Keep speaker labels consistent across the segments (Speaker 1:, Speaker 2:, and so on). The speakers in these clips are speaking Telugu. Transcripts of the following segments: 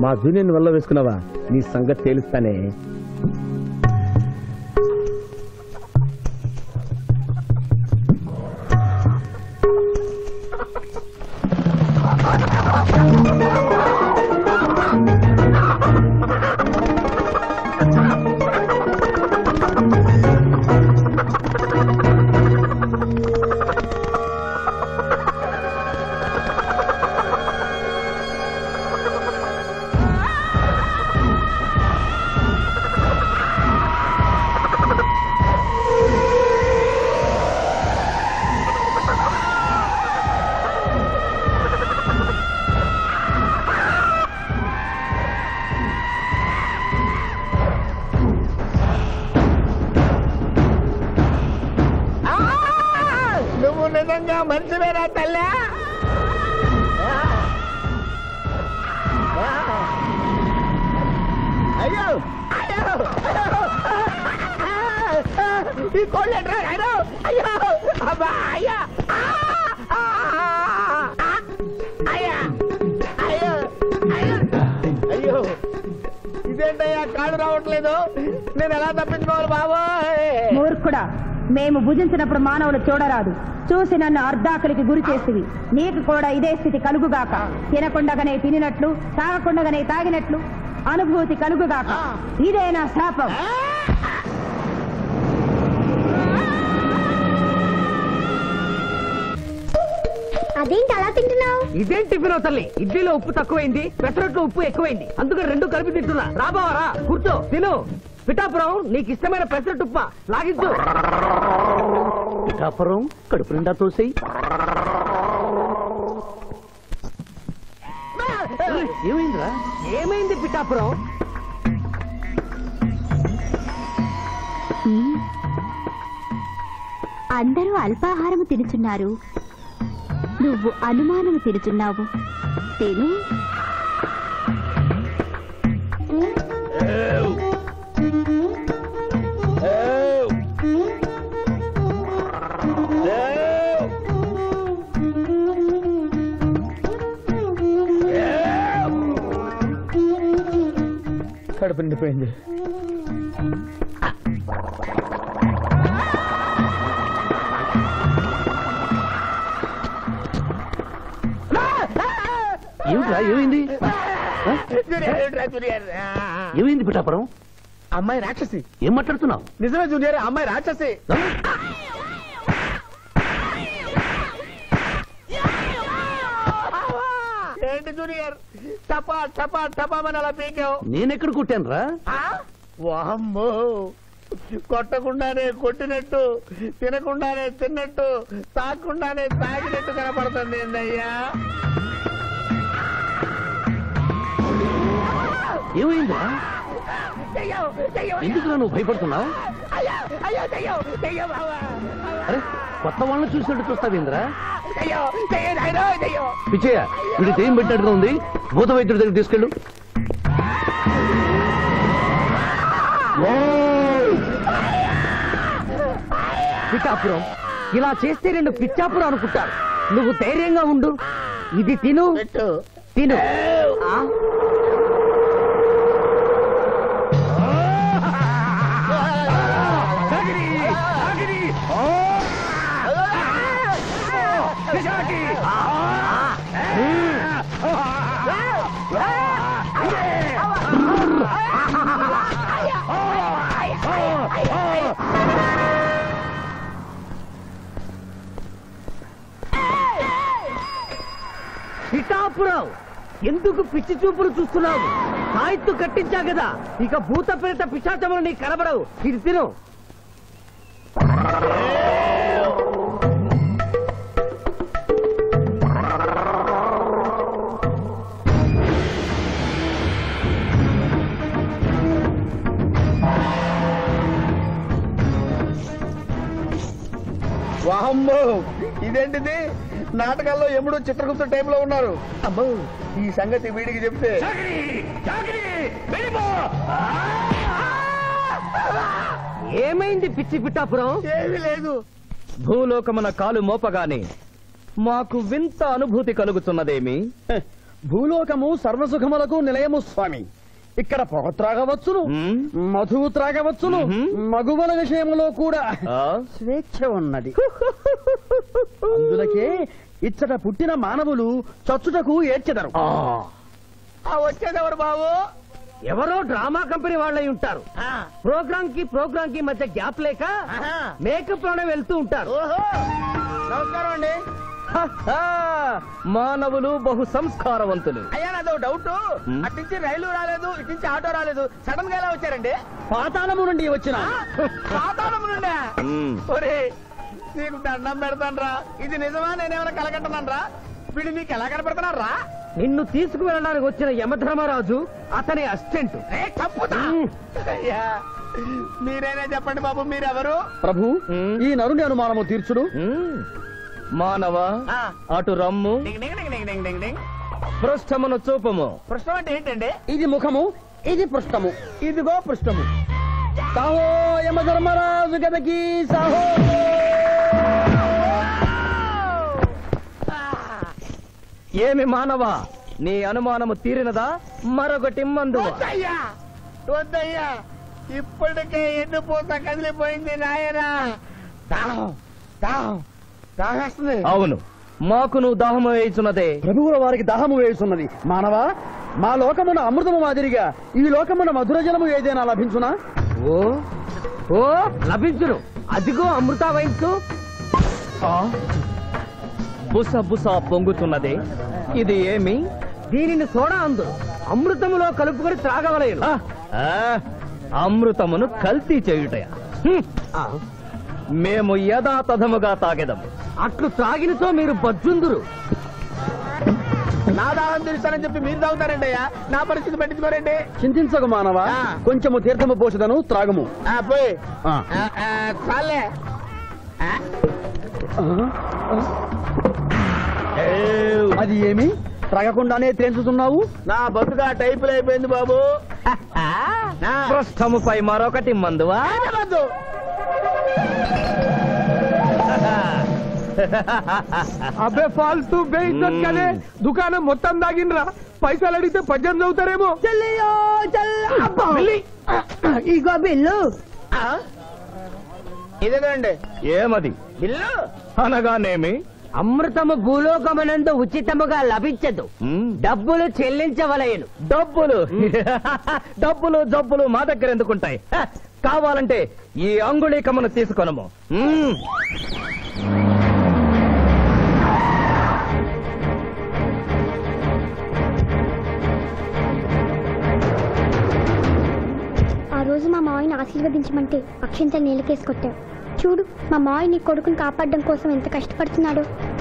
Speaker 1: మా జూనియర్ వల్ల వేసుకున్నావా నీ సంగతి తేలుస్తానే
Speaker 2: నువ్వు నిజంగా మంచివేనా తల్లా అయ్యో అయ్యో ఈ కోళ్ళు ఎట్రా అయ్యో అయ్యో అబ్బా అయ్యా ఆ! ఆ! అయ్యా అయ్యో అయ్యో అయ్యో ఇదేంటయ్యా కాళ్ళు రావట్లేదు నేను ఎలా తప్పించుకోవాలి బాబోయ్
Speaker 3: మూర్ఖుడా మేము భుజించినప్పుడు మానవులు చూడరాదు చూసి నన్ను అర్ధాకలికి గురి చేసివి నీకు కూడా ఇదే స్థితి కలుగుగాక తినకుండగానే తినినట్లు తాగకుండగానే తాగినట్లు అనుభూతి కలుగుగాక ఇదే నా శాపం
Speaker 4: అదేంటి అలా తింటున్నావు
Speaker 2: ఇదేం టిఫిన్ తల్లి ఇడ్లీలో ఉప్పు తక్కువైంది పెసరట్లో ఉప్పు ఎక్కువైంది అందుకని రెండు కలిపి తింటున్నా రాబావరా కూర్చో తిను పిఠాపురం నీకు ఇష్టమైన పెసరట్టు ఉప్మా లాగించు పిఠాపురం కడుపు నిండా తోసేయి ఏమైందిరా ఏమైంది పిఠాపురం
Speaker 4: అందరూ అల్పాహారము తినుచున్నారు నువ్వు అనుమానము తినుచున్నావు తిను
Speaker 1: కడుపు నిండిపోయింది
Speaker 2: ఏమిట్రా ఏమైంది ఏమైంది పిఠాపురం
Speaker 1: అమ్మాయి రాక్షసి
Speaker 2: ఏం మాట్లాడుతున్నావు
Speaker 1: నిజమే జూనియర్ అమ్మాయి రాక్షసి
Speaker 2: ఏంటి జూనియర్ టపా టపా టపామని అలా పీకావు
Speaker 5: నేనెక్కడ కొట్టాను రా
Speaker 2: వామ్మో కొట్టకుండానే కొట్టినట్టు తినకుండానే తిన్నట్టు తాగకుండానే తాగినట్టు కనపడుతుంది ఏందయ్యా
Speaker 5: ఏమైందా
Speaker 2: దెయ్యం, దెయ్యం,
Speaker 5: ఎందుకు నువ్వు భయపడుతున్నావు
Speaker 2: అయ్యో, అయ్యో, దెయ్యం, దెయ్యం, బావా.
Speaker 5: అరే కొత్త వాళ్ళని చూసినట్టు చూస్తావేంద్రా
Speaker 2: దెయ్యం, దెయ్యం, నాయనా, దెయ్యం.
Speaker 5: పిచ్చయ్య వీడి దెయ్యం పెట్టినట్టుగా ఉంది భూత వైద్యుడి దగ్గర తీసుకెళ్ళు
Speaker 2: పిఠాపురం ఇలా చేస్తే రెండు పిచ్చాపురం అనుకుంటారు నువ్వు ధైర్యంగా ఉండు ఇది తిను తిను ఆ? పిఠాపురం ఎందుకు పిచ్చి చూపులు చూస్తున్నావు సాయిత్తు కట్టించా కదా ఇక భూత ప్రేత పిశాచములు నీకు కనబడవు ఇది తిను
Speaker 1: వామ్మో ఇదేంటిది నాటకాల్లో ఎముడు చిత్రగుప్త టైంలో ఉన్నారు అమ్మో ఈ సంగతి వీడికి చెప్తే
Speaker 2: ఏమైంది పిచ్చి పిఠాపురం
Speaker 1: ఏమీ లేదు
Speaker 6: భూలోకమున కాలు మోపగానే మాకు వింత అనుభూతి కలుగుతున్నదేమి హ,
Speaker 1: భూలోకము సర్వసుఖములకు నిలయము స్వామి ఇక్కడ పొగ త్రాగవచ్చును మధువు త్రాగవచ్చును మగువల విషయంలో కూడా స్వేచ్ఛ ఉన్నది అందులకే ఇచ్చట పుట్టిన మానవులు చచ్చుటకు ఏడ్చెదరు వచ్చేదెవరు బాబు
Speaker 2: ఎవరో డ్రామా కంపెనీ వాళ్ళై ఉంటారు ప్రోగ్రామ్ కి ప్రోగ్రామ్ కి మధ్య గ్యాప్ లేక మేకప్ లోనే వెళ్తూ ఉంటారు
Speaker 1: ఓహో నమస్కారం అండి
Speaker 5: మానవులు బహు సంస్కారవంతులు
Speaker 1: అయ్యా నాదో డౌట్ అట్నుంచి రైలు రాలేదు ఇట్నుంచి ఆటో రాలేదు సడన్ గా ఎలా వచ్చారండి పాతాళము నుండి వచ్చిన పాతాళము నుండి ఒరే నీకు దండం పెడతాను ఇది నిజమా నేనేమైనా కలగంటున్నాను రా వీడు నీకు ఎలా కనపడుతున్నాను రా
Speaker 2: నిన్ను తీసుకువెళ్ళడానికి వచ్చిన యమధర్మరాజు అతని అసిస్టెంట్
Speaker 1: తప్పుతా అయ్యా మీరైనా చెప్పండి బాబు మీరెవరు
Speaker 5: ప్రభు
Speaker 1: మ్మ్.
Speaker 5: ఈ నరుని అనుమానము తీర్చుడు మానవ
Speaker 1: ఆ.
Speaker 5: అటు రమ్ము
Speaker 1: డింగ్ డింగ్ డింగ్ డింగ్ డింగ్ డింగ్ డింగ్
Speaker 5: పృష్ఠమును చూపము
Speaker 1: పృష్ఠం అంటే ఏంటండి
Speaker 5: ఇది ముఖము ఇది పృష్ఠము ఇదిగో పృష్ఠము సాహో యమధర్మరాజు గదకి సాహో ఏమి మానవ నీ అనుమానము తీరినదా మరొకటి మందు
Speaker 1: వద్దయ్యా వద్దయ్యా ఇప్పటికే ఎన్ను పూత కదిలిపోయింది నాయనా దాహం దాహం దాహేస్తుంది
Speaker 5: అవును మాకు నువ్వు దాహము వేయుచున్నదే
Speaker 1: ప్రభువుల వారికి దాహము వేస్తున్నది మానవా మా లోకమున అమృతము మాదిరిగా ఈ లోకమున మధుర జలము ఏదైనా లభించునా
Speaker 2: ఓ ఓ లభించును అదిగో అమృత వయస్సు
Speaker 5: బుస బుస పొంగుతున్నదే ఇది ఏమి
Speaker 2: దీనిని సోడా అందు అమృతములో కలుపుకొని త్రాగవలేను
Speaker 5: ఆ, ఆ, అమృతమును కల్తీ చేయుటయా హ్మ్.
Speaker 2: ఆ,
Speaker 5: మేము యథాతథముగా తాగెదము
Speaker 2: అట్లు త్రాగినతో మీరు బజ్జుందురు
Speaker 1: నా దాహం తీరుస్తానని చెప్పి మీరు తాగుతారండి అయ్యా నా పరిస్థితి పట్టించుకోరండి
Speaker 5: చింతించకు మానవా
Speaker 1: ఆ.
Speaker 5: కొంచెము తీర్థము పోషదను త్రాగము
Speaker 1: పోయి
Speaker 5: ఆ.
Speaker 1: చాలే
Speaker 5: అది ఏమి త్రాగకుండానే తేల్చుతున్నావు
Speaker 1: నా బతుగా టైపులు అయిపోయింది బాబు
Speaker 5: పృష్ఠముపై మరొకటి మందువా
Speaker 1: వద్దు
Speaker 2: అబ్బే ఫాల్తూ బేయిజ్జత్ కదే దుకాణం మొత్తం దాగినరా పైసలు అడిగితే పద్యం చదువుతారేమో
Speaker 3: ఇగో బిల్లు
Speaker 1: ఇదేనండి
Speaker 5: ఏమది
Speaker 1: బిల్లు
Speaker 5: అనగానేమి
Speaker 2: అమృతము భూలోకమనందు ఉచితముగా లభించదు
Speaker 5: మ్మ్.
Speaker 2: డబ్బులు చెల్లించవలయను
Speaker 5: డబ్బులు డబ్బులు జబ్బులు మా దగ్గర ఎందుకుంటాయి హ, కావాలంటే ఈ అంగుళీకమును తీసుకొనము మ్మ్.
Speaker 4: ఆ రోజు మా మావయ్యని ఆశీర్వదించమంటే అక్షంతలు నీళ్ళకేసి కొట్టావు చూడు మా మావయ్య నీ కొడుకుని కాపాడడం కోసం ఎంత కష్టపడుతున్నాడు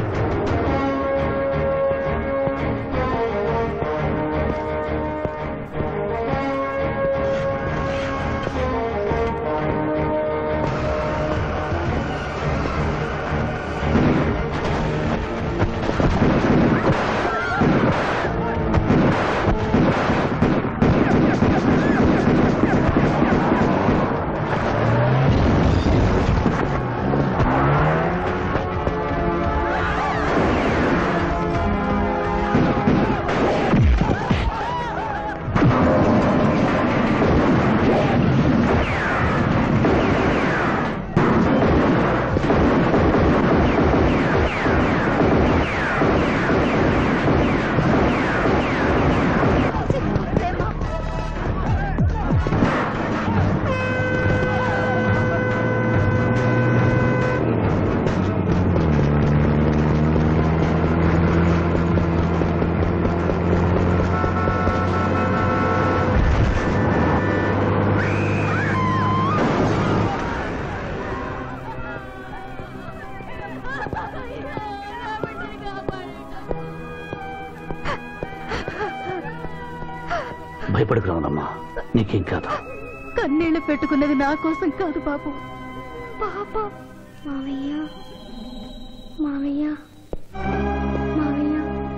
Speaker 6: భయపడకు రావణమ్మా నీకేం కాదు
Speaker 3: కన్నీళ్లు పెట్టుకున్నది నా కోసం కాదు బాబు
Speaker 4: పాప మావయ్య మావయ్య మావయ్య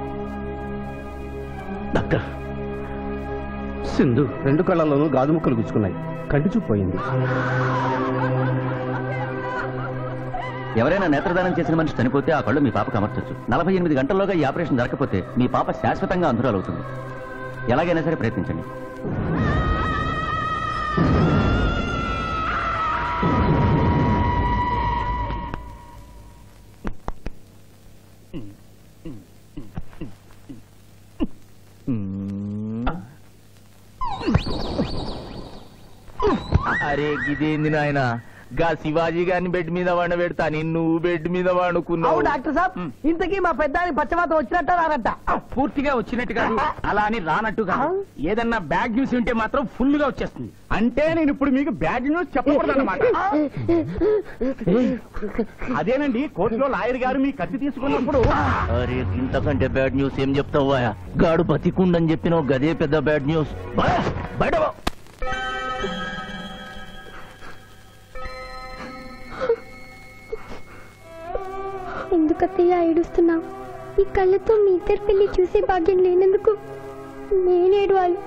Speaker 6: డాక్టర్ సింధు రెండు కళ్ళల్లోనూ గాజు ముక్కలు గుచ్చుకున్నాయి కంటి చూపు పోయింది
Speaker 7: ఎవరైనా నేత్రదానం చేసిన మనిషి చనిపోతే ఆ కళ్ళు మీ పాపకు అమర్చొచ్చు నలభై ఎనిమిది గంటల్లోగా ఈ ఆపరేషన్ జరగకపోతే మీ పాప శాశ్వతంగా అంధురాలవుతుంది ఎలాగైనా సరే ప్రయత్నించండి
Speaker 5: అరే గిదేంది నాయన గా శివాజీ గారిని బెడ్ మీద వండ పెడతా నిన్ను బెడ్ మీద
Speaker 2: అవు
Speaker 5: వండుకున్నావు
Speaker 2: డాక్టర్ సాబ్ ఇంతకీ మా పెద్దాని పచ్చవాతం వచ్చినట్ట రానట్ట
Speaker 1: పూర్తిగా వచ్చినట్టు కాదు అలా అని రానట్టు కాదు ఏదన్నా బ్యాడ్ న్యూస్ ఉంటే మాత్రం ఫుల్ గా వచ్చేస్తుంది అంటే నేను ఇప్పుడు మీకు బ్యాడ్ న్యూస్ చెప్పకూడదు అనమాట అదేనండి కోర్టులో లాయర్ గారు మీ కత్తి తీసుకున్నప్పుడు
Speaker 5: అరే ఇంతకంటే బ్యాడ్ న్యూస్ ఏం చెప్తావా గాడు బతికుండని చెప్పిన గదే పెద్ద బ్యాడ్ న్యూస్ బయట పో.
Speaker 4: ఎందుకత్తయ్య ఏడుస్తున్నావు ఈ కళ్ళతో మీ ఇద్దరు పెళ్లి చూసే భాగ్యం లేనందుకు నేనేడవాలి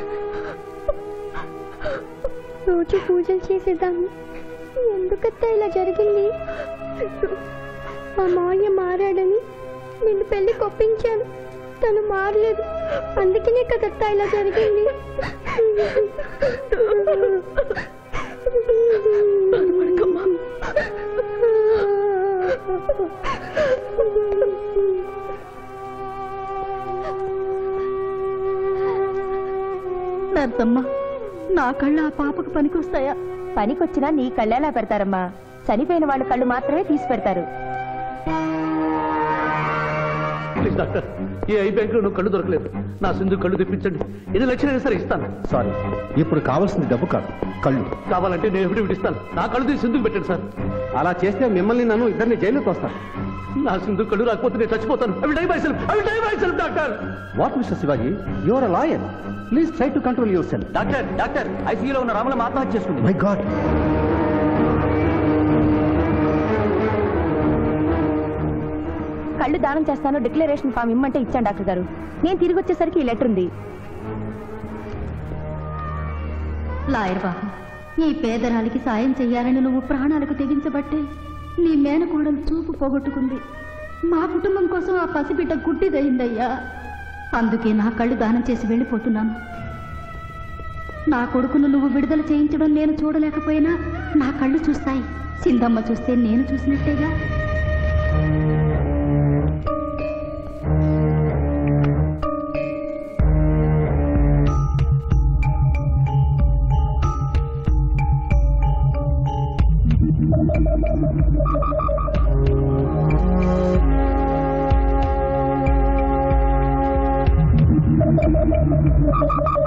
Speaker 4: రోజు పూజలు చేసేదాన్ని ఎందుకత్తా ఇలా జరిగింది మా మావయ్య మారాడని నిన్ను పెళ్లి కొప్పించాను తను మారలేదు అందుకనే కదత్తా ఇలా జరిగింది
Speaker 3: నర్సమ్మ నా కళ్ళు ఆ పాపకు పనికొస్తాయా పనికొచ్చినా నీ కళ్ళెలా పెడతారమ్మా చనిపోయిన వాళ్ళ కళ్ళు మాత్రమే తీసి పెడతారు
Speaker 6: ప్లీజ్ డాక్టర్ ఈ ఐ బ్యాంక్ లో కళ్ళు దొరకలేదు నా సింధు కళ్ళు తెప్పించండి ఎన్ని లక్షలైనా సరే ఇస్తాను
Speaker 8: సారీ ఇప్పుడు కావాల్సింది డబ్బు కాదు కళ్ళు
Speaker 6: కావాలంటే నేను ఎప్పుడు ఇస్తాను నా కళ్ళు తీసి సింధుకు పెట్టండి సార్
Speaker 8: అలా చేస్తే మిమ్మల్ని నన్ను ఇద్దరిని జైలుకి వస్తాను
Speaker 6: నా సింధు కళ్ళు రాకపోతే నేను చచ్చిపోతాను అవి డై మై సెల్ఫ్ అవి die myself doctor
Speaker 8: what mister Shivaji your uh lawyer please try to control yourself
Speaker 7: doctor doctor ఐసీయూలో ఉన్న రాములం ఆత్మహత్య చేసుకుంది
Speaker 8: మై గాడ్
Speaker 3: కళ్ళు దానం చేస్తాను డిక్లరేషన్ ఫామ్ ఇమ్మంటే ఇచ్చాను డాక్టర్ గారు నేను తిరిగి వచ్చేసరికి ఈ లెటర్ ఉంది
Speaker 9: లాయర్ బాబు ఈ పేదరాలికి సాయం చెయ్యాలని నువ్వు ప్రాణాలకు తెగించబట్టే నీ మేనకోడలు చూపు పోగొట్టుకుంది మా కుటుంబం కోసం ఆ పసిబిడ్డ గుడ్డిదయిందయ్యా అందుకే నా కళ్ళు దానం చేసి వెళ్ళిపోతున్నాను నా కొడుకును నువ్వు విడుదల చేయించడం నేను చూడలేకపోయినా నా కళ్ళు చూస్తాయి సింధమ్మ చూస్తే నేను చూసినట్టేగా
Speaker 4: ఆ